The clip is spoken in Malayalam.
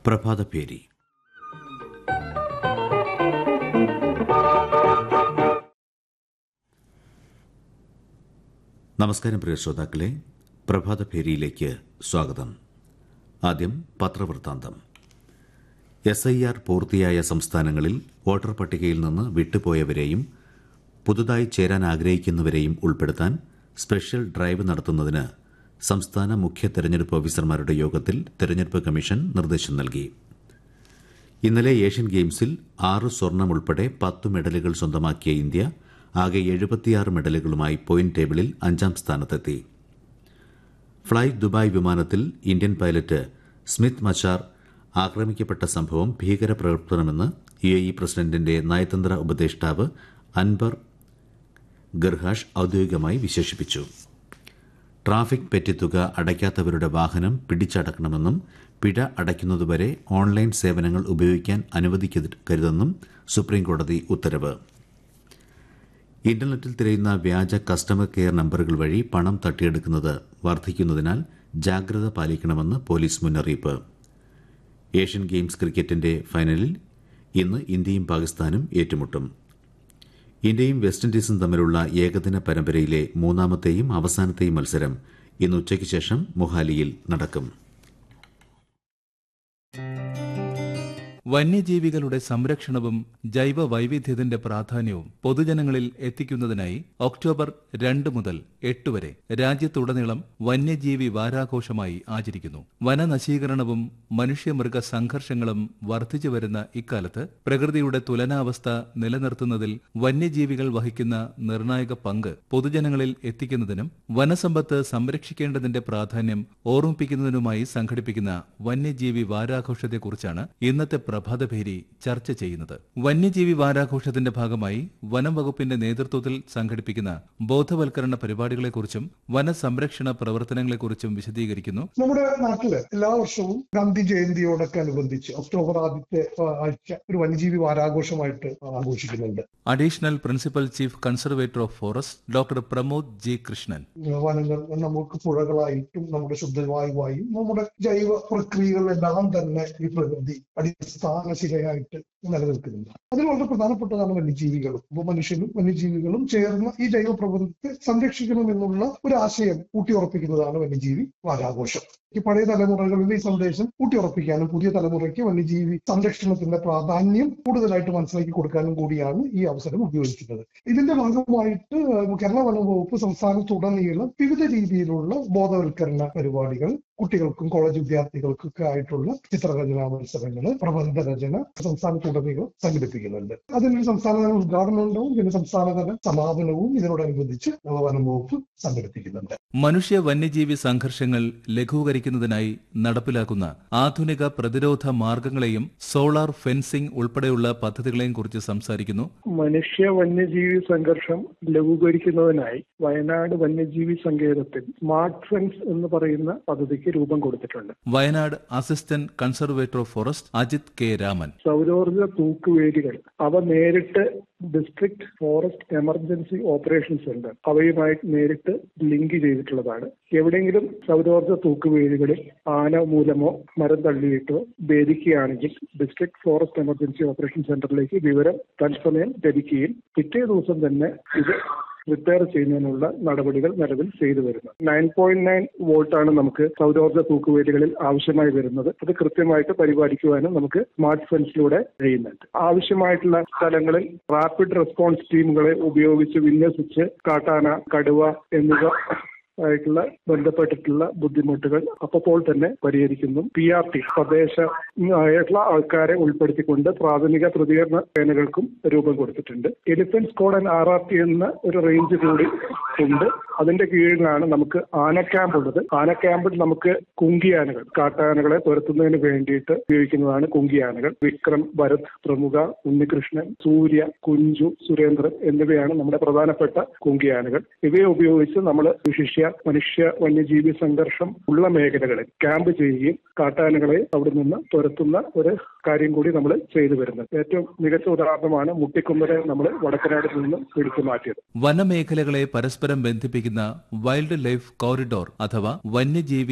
പ്രഭാതപേരി നമസ്കാരം പ്രിയ ശ്രോതാക്കളെ പ്രഭാതപേരിയിലേക്ക് സ്വാഗതം ആദ്യം പത്രവൃത്താന്തം എസ് ഐ ആർ പൂർത്തിയായ സംസ്ഥാനങ്ങളിൽ വോട്ടർ പട്ടികയിൽ നിന്ന് വിട്ടുപോയവരെയും പുതുതായി ചേരാൻ ആഗ്രഹിക്കുന്നവരെയും ഉൾപ്പെടുത്താൻ സ്പെഷ്യൽ ഡ്രൈവ് നടത്തുന്നതിന് സംസ്ഥാന മുഖ്യ തെരഞ്ഞെടുപ്പ് ഓഫീസർമാരുടെ യോഗത്തിൽ തെരഞ്ഞെടുപ്പ് കമ്മീഷൻ നിർദ്ദേശം നൽകി ഇന്നലെ ഏഷ്യൻ ഗെയിംസിൽ ആറ് സ്വർണം ഉൾപ്പെടെ പത്ത് മെഡലുകൾ സ്വന്തമാക്കിയ ഇന്ത്യ ആകെ എഴുപത്തിയാറ് മെഡലുകളുമായി പോയിന്റ് ടേബിളിൽ അഞ്ചാം സ്ഥാനത്തെത്തി ഫ്ളൈ ദുബായ് വിമാനത്തിൽ ഇന്ത്യൻ പൈലറ്റ് സ്മിത്ത് മച്ചാർ ആക്രമിക്കപ്പെട്ട സംഭവം ഭീകരപ്രവർത്തനമെന്ന് യു എ ഇ പ്രസിഡന്റിന്റെ നയതന്ത്ര ഉപദേഷ്ടാവ് അൻബർ ഗർഹാഷ് ഔദ്യോഗികമായി വിശേഷിപ്പിച്ചു ട്രാഫിക് പെറ്റിത്തുക അടയ്ക്കാത്തവരുടെ വാഹനം പിടിച്ചടക്കണമെന്നും പിഴ അടയ്ക്കുന്നതുവരെ ഓൺലൈൻ സേവനങ്ങൾ ഉപയോഗിക്കാൻ അനുവദിക്കരുതെന്നും സുപ്രീംകോടതി ഉത്തരവ് ഇന്റർനെറ്റിൽ തിരയുന്ന വ്യാജ കസ്റ്റമർ കെയർ നമ്പറുകൾ വഴി പണം തട്ടിയെടുക്കുന്നത് വർദ്ധിക്കുന്നതിനാൽ ജാഗ്രത പാലിക്കണമെന്ന് പോലീസ് മുന്നറിയിപ്പ് ഏഷ്യൻ ഗെയിംസ് ക്രിക്കറ്റിന്റെ ഫൈനലിൽ ഇന്ന് ഇന്ത്യയും പാകിസ്ഥാനും ഏറ്റുമുട്ടും ഇന്ത്യയും വെസ്റ്റ് ഇൻഡീസും തമ്മിലുള്ള ഏകദിന പരമ്പരയിലെ മൂന്നാമത്തെയും അവസാനത്തെയും മത്സരം ഇന്ന് ഉച്ചയ്ക്ക് ശേഷം മൊഹാലിയിൽ നടക്കും വന്യജീവികളുടെ സംരക്ഷണവും ജൈവ വൈവിധ്യത്തിന്റെ പ്രാധാന്യവും പൊതുജനങ്ങളിൽ എത്തിക്കുന്നതിനായി ഒക്ടോബർ രണ്ട് മുതൽ എട്ട് വരെ രാജ്യത്തുടനീളം വന്യജീവി വാരാഘോഷമായി ആചരിക്കുന്നു വനനശീകരണവും മനുഷ്യമൃഗ സംഘർഷങ്ങളും വർദ്ധിച്ചു വരുന്ന ഇക്കാലത്ത് പ്രകൃതിയുടെ തുലനാവസ്ഥ നിലനിർത്തുന്നതിൽ വന്യജീവികൾ വഹിക്കുന്ന നിർണായക പങ്ക് പൊതുജനങ്ങളിൽ എത്തിക്കുന്നതിനും വനസമ്പത്ത് സംരക്ഷിക്കേണ്ടതിന്റെ പ്രാധാന്യം ഓർമ്മിപ്പിക്കുന്നതിനുമായി സംഘടിപ്പിക്കുന്ന വന്യജീവി വാരാഘോഷത്തെക്കുറിച്ചാണ് ഇന്നത്തെ പ്രഭാതഭേരി ചർച്ച ചെയ്യുന്നത് വന്യജീവി വാരാഘോഷത്തിന്റെ ഭാഗമായി വനം വകുപ്പിന്റെ നേതൃത്വത്തിൽ സംഘടിപ്പിക്കുന്ന ബോധവൽക്കരണ പരിപാടികളെക്കുറിച്ചും വനസംരക്ഷണ പ്രവർത്തനങ്ങളെക്കുറിച്ചും വിശദീകരിക്കുന്നു നമ്മുടെ നാട്ടില് എല്ലാ വർഷവും ഗാന്ധി ജയന്തിയോടൊക്കെ അനുബന്ധിച്ച് ഒക്ടോബർ ആദ്യത്തെ ആ, ആഴ്ച ഒരു വന്യജീവി വാരാഘോഷമായിട്ട് ആഘോഷിക്കുന്നുണ്ട് additional principal chief conservator of forest doctor Pramod G Krishnan വനങ്ങൾ നമുക്ക് പുഴകളായിട്ടും നമ്മുടെ ശുദ്ധവായുവായും നമ്മുടെ ജൈവ പ്രക്രിയകളെല്ലാം തന്നെ ഈ പ്രകൃതി അടിസ്ഥാന ശിലയായിട്ട് നിലനിൽക്കുന്നുണ്ട് അതിൽ വളരെ പ്രധാനപ്പെട്ടതാണ് വന്യജീവികളും അപ്പൊ മനുഷ്യനും വന്യജീവികളും ചേർന്ന് ഈ ജൈവ പ്രപഞ്ചത്തെ സംരക്ഷിക്കണമെന്നുള്ള ഒരു ആശയം ഊട്ടിയുറപ്പിക്കുന്നതാണ് വന്യജീവി വാരാഘോഷം ഈ പഴയ തലമുറകളിൽ ഈ സന്ദേശം ഊട്ടിയുറപ്പിക്കാനും പുതിയ തലമുറയ്ക്ക് വന്യജീവി സംരക്ഷണത്തിന്റെ പ്രാധാന്യം കൂടുതലായിട്ട് മനസ്സിലാക്കി കൊടുക്കാനും കൂടിയാണ് ഈ അവസരം ഉപയോഗിക്കുന്നത് ഇതിന്റെ ഭാഗമായിട്ട് കേരള വനം വകുപ്പ് സംസ്ഥാനത്തുടനീളം വിവിധ രീതിയിലുള്ള ബോധവൽക്കരണ പരിപാടികൾ കുട്ടികൾക്കും കോളേജ് വിദ്യാർത്ഥികൾക്കൊക്കെ ആയിട്ടുള്ള ചിത്രരചനാ മത്സരങ്ങൾ പ്രബന്ധ രചന സംസ്ഥാനത്തുടനീളം സംഘടിപ്പിക്കുന്നുണ്ട് അതിനൊരു സംസ്ഥാനതല ഉദ്ഘാടനം ഉണ്ടാവും പിന്നെ സംസ്ഥാനതല സമാപനവും ഇതിനോടനുബന്ധിച്ച് വനം വകുപ്പ് സംഘടിപ്പിക്കുന്നുണ്ട് മനുഷ്യ വന്യജീവി സംഘർഷങ്ങൾ ലഘൂകരിക്കുന്നതിനായി നടപ്പിലാക്കുന്ന ആധുനിക പ്രതിരോധ മാർഗങ്ങളെയും സോളാർ ഫെൻസിംഗ് ഉൾപ്പെടെയുള്ള പദ്ധതികളെയും കുറിച്ച് സംസാരിക്കുന്നു മനുഷ്യ വന്യജീവി സംഘർഷം ലഘൂകരിക്കുന്നതിനായി വയനാട് വന്യജീവി സങ്കേതത്തിൽ സ്മാർട്ട് ഫെൻസ് എന്ന് പറയുന്ന പദ്ധതിക്ക് രൂപം കൊടുത്തിട്ടുണ്ട് Wayanad assistant conservator of forest Ajith K Raman സൗരോർജ തൂക്കുവേലികൾ അവ നേരിട്ട് district forest emergency operation centre അവയുമായി നേരിട്ട് ലിങ്ക് ചെയ്തിട്ടുള്ളതാണ് എവിടെയെങ്കിലും സൗരോർജ തൂക്കുവേലികളിൽ ആന മൂലമോ മരം തള്ളിയിട്ടോ ഭേദിക്കുകയാണെങ്കിൽ ഡിസ്ട്രിക്ട് ഫോറസ്റ്റ് എമർജൻസി ഓപ്പറേഷൻ സെന്ററിലേക്ക് വിവരം തത്സമയം ലഭിക്കുകയും പിറ്റേ ദിവസം തന്നെ ഇത് റിപ്പയർ ചെയ്യുന്നതിനുള്ള നടപടികൾ നിലവിൽ ചെയ്തു വരുന്നത് നയൻ പോയിന്റ് നയൻ വോൾട്ടാണ് നമുക്ക് സൗരോർജ്ജ തൂക്കുവേലികളിൽ ആവശ്യമായി വരുന്നത് അത് കൃത്യമായിട്ട് പരിപാലിക്കുവാനും നമുക്ക് സ്മാർട്ട് ഫെൻസിലൂടെ കഴിയുന്നുണ്ട് ആവശ്യമായിട്ടുള്ള സ്ഥലങ്ങളിൽ റാപ്പിഡ് റെസ്പോൺസ് ടീമുകളെ ഉപയോഗിച്ച് വിന്യസിച്ച് കാട്ടാന കടുവ എന്നിവ ആയിട്ടുള്ള ബന്ധപ്പെട്ടിട്ടുള്ള ബുദ്ധിമുട്ടുകൾ അപ്പോൾ തന്നെ പരിഹരിക്കുന്നു പി ആർ ടി പ്രദേശ ആയിട്ടുള്ള ആൾക്കാരെ ഉൾപ്പെടുത്തിക്കൊണ്ട് പ്രാഥമിക പ്രതികരണ സേനകൾക്കും രൂപം കൊടുത്തിട്ടുണ്ട് elephant squad and R R T എന്ന ഒരു റേഞ്ച് കൂടി ഉണ്ട് അതിന്റെ കീഴിലാണ് നമുക്ക് ആന ക്യാമ്പ് ഉള്ളത് ആന ക്യാമ്പിൽ നമുക്ക് കുങ്കിയാനകൾ കാട്ടാനകളെ തുരത്തുന്നതിന് വേണ്ടിയിട്ട് ഉപയോഗിക്കുന്നതാണ് കുങ്കിയാനകൾ വിക്രം ഭരത് പ്രമുഖ ഉണ്ണികൃഷ്ണൻ സൂര്യ കുഞ്ചു സുരേന്ദ്രൻ എന്നിവയാണ് നമ്മുടെ പ്രധാനപ്പെട്ട കുങ്കിയാനകൾ ഇവയെ ഉപയോഗിച്ച് നമ്മൾ വിശിഷ്യ മനുഷ്യ വന്യജീവി സംഘർഷം ഉള്ള മേഖലകളിൽ ക്യാമ്പ് ചെയ്യുകയും കാട്ടാനകളെ അവിടെ നിന്ന് തുരത്തുന്ന ഒരു കാര്യം കൂടി നമ്മൾ ചെയ്തു വരുന്നത് ഏറ്റവും മികച്ച ഉദാഹരണമാണ് മുട്ടിക്കുമ്പരെ നമ്മൾ വടക്കനാട് നിന്ന് പിടിച്ചു മാറ്റിയത് വനമേഖലകളെ പരസ്പരം ബന്ധിപ്പിക്കുന്ന വൈൽഡ് ലൈഫ് കോറിഡോർ അഥവാ വന്യജീവി